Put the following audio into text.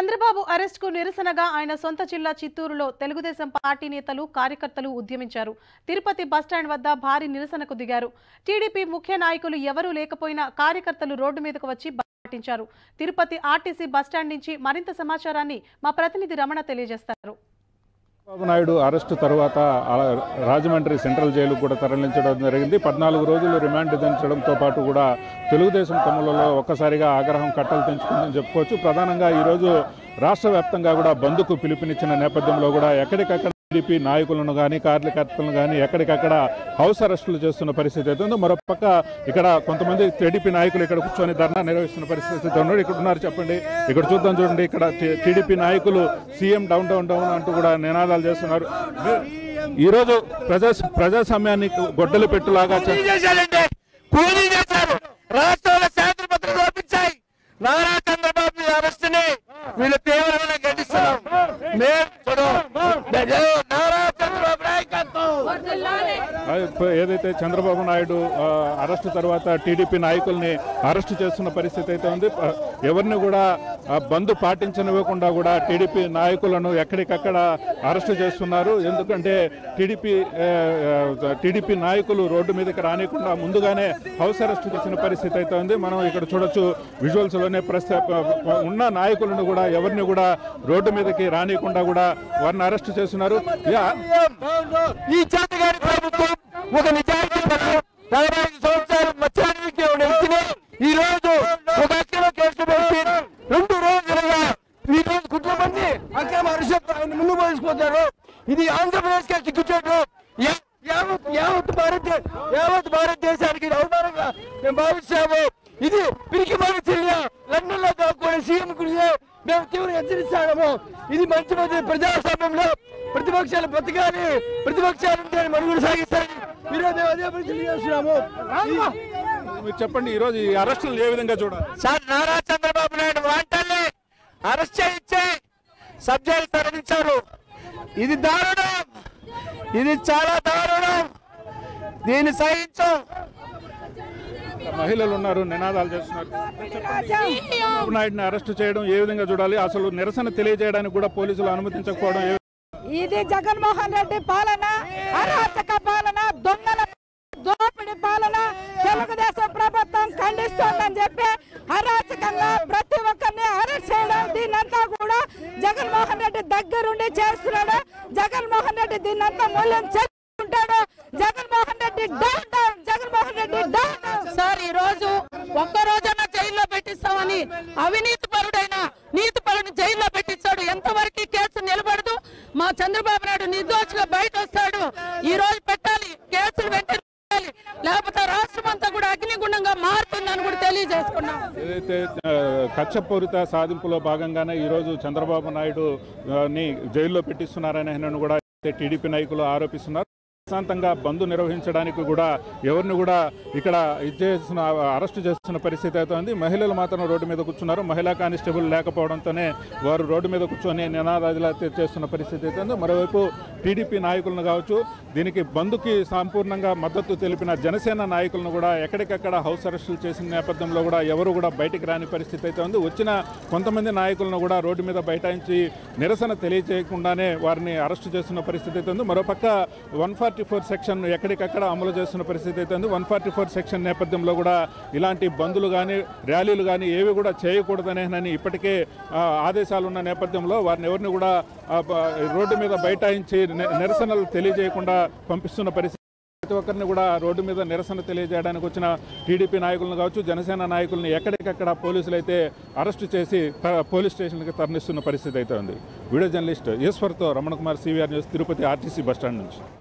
చంద్రబాబు అరెస్టుకు నిరసనగా ఆయన సొంత జిల్లా చిత్తూరులో తెలుగుదేశం పార్టీ నేతలు కార్యకర్తలు ఉద్యమించారు తిరుపతి బస్టాండ్ వద్ద భారీ నిరసనకు దిగారు టీడీపీ ముఖ్య నాయకులు ఎవరూ లేకపోయినా కార్యకర్తలు రోడ్డు మీదకు వచ్చి పాటించారు తిరుపతి ఆర్టీసీ బస్టాండ్ నుంచి మరింత సమాచారాన్ని మా ప్రతినిధి రమణ తెలియజేస్తారు చంద్రబాబు నాయుడు అరెస్టు తర్వాత ఆ రాజమండ్రి సెంట్రల్ జైలుకు కూడా తరలించడం జరిగింది పద్నాలుగు రోజులు రిమాండ్ విధించడంతో పాటు కూడా తెలుగుదేశం తమ్ములలో ఒక్కసారిగా ఆగ్రహం కట్టలు తెంచుకుందని చెప్పుకోవచ్చు ప్రధానంగా ఈరోజు రాష్ట్ర వ్యాప్తంగా కూడా బంద్కు పిలుపునిచ్చిన నేపథ్యంలో కూడా ఎక్కడికక్కడ టీడీపీ నాయకులను కానీ కార్యకర్తలను కానీ ఎక్కడికక్కడ హౌస్ అరెస్టులు చేస్తున్న పరిస్థితి అయితే ఉంది మరోపక్క ఇక్కడ కొంతమంది టీడీపీ నాయకులు ఇక్కడ కూర్చొని ధర్నా నిర్వహిస్తున్న పరిస్థితి అయితే ఉన్నారు ఇక్కడ ఉన్నారు చెప్పండి ఇక్కడ చూద్దాం చూడండి ఇక్కడ టీ- టీడీపీ నాయకులు సీఎం డౌన్ డౌన్ డౌన్ అంటూ కూడా నినాదాలు చేస్తున్నారు ఈరోజు ప్రజా ప్రజాస్వామ్యాన్ని గొడ్డలు పెట్టులాగా చే- కూలీ చేశారండి కూలీ చేశారు రాష్ట్రంలో శాంతి భద్రత లోపించాయి నారా చంద్రబాబు అరెస్ట్ ని వీళ్ళు తీవ్రంగా ఖండిస్తున్నాం మేము చూడు నారా చంద్రబాబు నాయకత్వం ఆ, ఇప్పుడు ఏదైతే చంద్రబాబు నాయుడు ఆ, అరెస్టు తర్వాత టీడీపీ నాయకుల్ని అరెస్టు చేస్తున్న పరిస్థితి అయితే ఉంది ప- ఎవరిని కూడా ఆ, బంద్ పాటించనివ్వకుండా కూడా టీడీపీ నాయకులను ఎక్కడికక్కడ అరెస్టు చేస్తున్నారు ఎందుకంటే టీడీపీ ఆ, ఆ, టీడీపీ నాయకులు రోడ్డు మీదకి రానియకుండా ముందుగానే హౌస్ అరెస్ట్ చేసిన పరిస్థితి అయితే ఉంది మనం ఇక్కడ చూడొచ్చు విజువల్స్ లోనే ప్రస్తుత ఉన్న నాయకులను కూడా ఎవరిని కూడా రోడ్డు మీదకి రానియకుండా కూడా వారిని అరెస్ట్ చేస్తున్నారు యా, ఈ చేతగారి ప్రభుత్వం ఒక నిజాయితీ పరులు నలభై ఐదు సంవత్సరాలు మత్స్యానికి ఉన్న వ్యక్తిని ఈ రోజు ఒక అక్రమ కేసు పెట్టి రెండు రోజులుగా ఈ రోజు కుటుంబాన్ని అక్రమ అరెస్ట్ ఆయన ముందు పోసుకుపోతారు ఇది ఆంధ్రప్రదేశ్ కి సిగ్గుచేటు యా- యావత్ యావత్ భారత యావత్ భారతదేశానికి ఇది అవమానంగా మేము భావిస్తాము ఇది పిరికి మన చర్య లండన్ లో దాక్కునే సీఎం గురియే మేము తీవ్రంగా హెచ్చరిస్తాము ఇది మంచి మంచి ప్రజాస్వామ్యంలో ప్రతిపక్షాలు బతకాలి ప్రతిపక్షాలు ఉంటే మనుగడ సాగిస్తారని ఈరోజు మేము అదే పరిస్థితి చేస్తున్నాము మీరు చెప్పండి ఈరోజు ఈ అరెస్టులు ఏ విధంగా చూడాలి సార్ నారా చంద్రబాబు నాయుడు వాంటల్ని అరెస్ట్ చేయించి సబ్జెక్ట్ తరలించారు ఇది దారుణం ఇది చాలా దారుణం దీన్ని సహించం మహిళలు ఉన్నారు నినాదాలు చేస్తున్నారు చంద్రబాబు నాయుడిని అరెస్ట్ చేయడం ఏ విధంగా చూడాలి అసలు నిరసన తెలియజేయడానికి కూడా పోలీసులు అనుమతించకపోవడం ఏ ఇది జగన్మోహన్ రెడ్డి పాలన అరాచక పాలన దొంగల దోపిడి పాలన తెలుగుదేశం ప్రభుత్వం ఖండిస్తోందని చెప్పి అరాచకంగా ప్రతి ఒక్కరిని అరెస్ట్ చేయడం దీన్నంతా కూడా జగన్మోహన్ రెడ్డి దగ్గరుండి చేస్తున్నాడు జగన్మోహన్ రెడ్డి దీన్నంతా మూల్యం చెల్లించుకుంటాడు Jaganmohan Reddy down down Jaganmohan Reddy down down sir ఈ రోజు ఒక్క రోజన్నా జైల్లో పెట్టిస్తామని అవినీతి పరుడైన నీతి పరుడిని జైల్లో పెట్టించాడు ఎంతవరకు ఈ కేసు నిలబడదు మా చంద్రబాబు నాయుడు నిర్దోషిగా బయట వస్తాడు ఈ రోజు పెట్టాలి కేసులు వెంటనే పెట్టాలి. లేకపోతే రాష్ట్రం అంతా కూడా అగ్నిగుండంగా మారుతుందని కూడా తెలియజేసుకున్నాం ఏదైతే ఆ, కక్షపూరిత సాధింపులో భాగంగానే ఈరోజు చంద్రబాబు నాయుడు ఆ, ని జైల్లో పెట్టిస్తున్నారని ఆయన కూడా అయితే టీడీపీ నాయకులు ఆరోపిస్తున్నారు ప్రశాంతంగా బంద్ నిర్వహించడానికి కూడా ఎవరిని కూడా ఇక్కడ ఇది చేస్తున్న అరెస్ట్ చేస్తున్న పరిస్థితి అయితే ఉంది మహిళలు మాత్రం రోడ్డు మీద కూర్చున్నారు మహిళా కానిస్టేబుల్ లేకపోవడంతోనే వారు రోడ్డు మీద కూర్చొని నినాదాలు అయితే చేస్తున్న పరిస్థితి అయితే ఉంది మరోవైపు టీడీపీ నాయకులను కావచ్చు దీనికి బంద్కి సంపూర్ణంగా మద్దతు తెలిపిన జనసేన నాయకులను కూడా ఎక్కడికక్కడ హౌస్ అరెస్టులు చేసిన నేపథ్యంలో కూడా ఎవరు కూడా బయటికి రాని పరిస్థితి అయితే ఉంది వచ్చిన కొంతమంది నాయకులను కూడా రోడ్డు మీద బైఠాయించి నిరసన తెలియజేయకుండానే వారిని అరెస్టు చేస్తున్న పరిస్థితి అయితే ఉంది మరోపక్క వన్ ఫార్టీ ఫోర్ సెక్షన్ ఎక్కడికక్కడ అమలు చేస్తున్న పరిస్థితి అయితే ఉంది వన్ ఫార్టీ ఫోర్ సెక్షన్ నేపథ్యంలో కూడా ఇలాంటి బందులు కానీ ర్యాలీలు కానీ ఏవి కూడా చేయకూడదనేనని ఇప్పటికే ఆ, ఆదేశాలు ఉన్న నేపథ్యంలో వారిని ఎవరిని కూడా ఆ, బ- రోడ్డు మీద బైఠాయించి ని- నిరసనలు తెలియజేయకుండా పంపిస్తున్న పరిస్థితి ప్రతి ఒక్కరిని కూడా రోడ్డు మీద నిరసన తెలియజేయడానికి వచ్చిన టీడీపీ నాయకులను కావచ్చు జనసేన నాయకులను ఎక్కడికక్కడ పోలీసులు అయితే అరెస్టు చేసి త- పోలీస్ స్టేషన్కి తరలిస్తున్న పరిస్థితి అయితే ఉంది వీడియో జర్నలిస్ట్ ఈశ్వర్తో Ramana Kumar CVR news Tirupati RTC bus stand నుంచి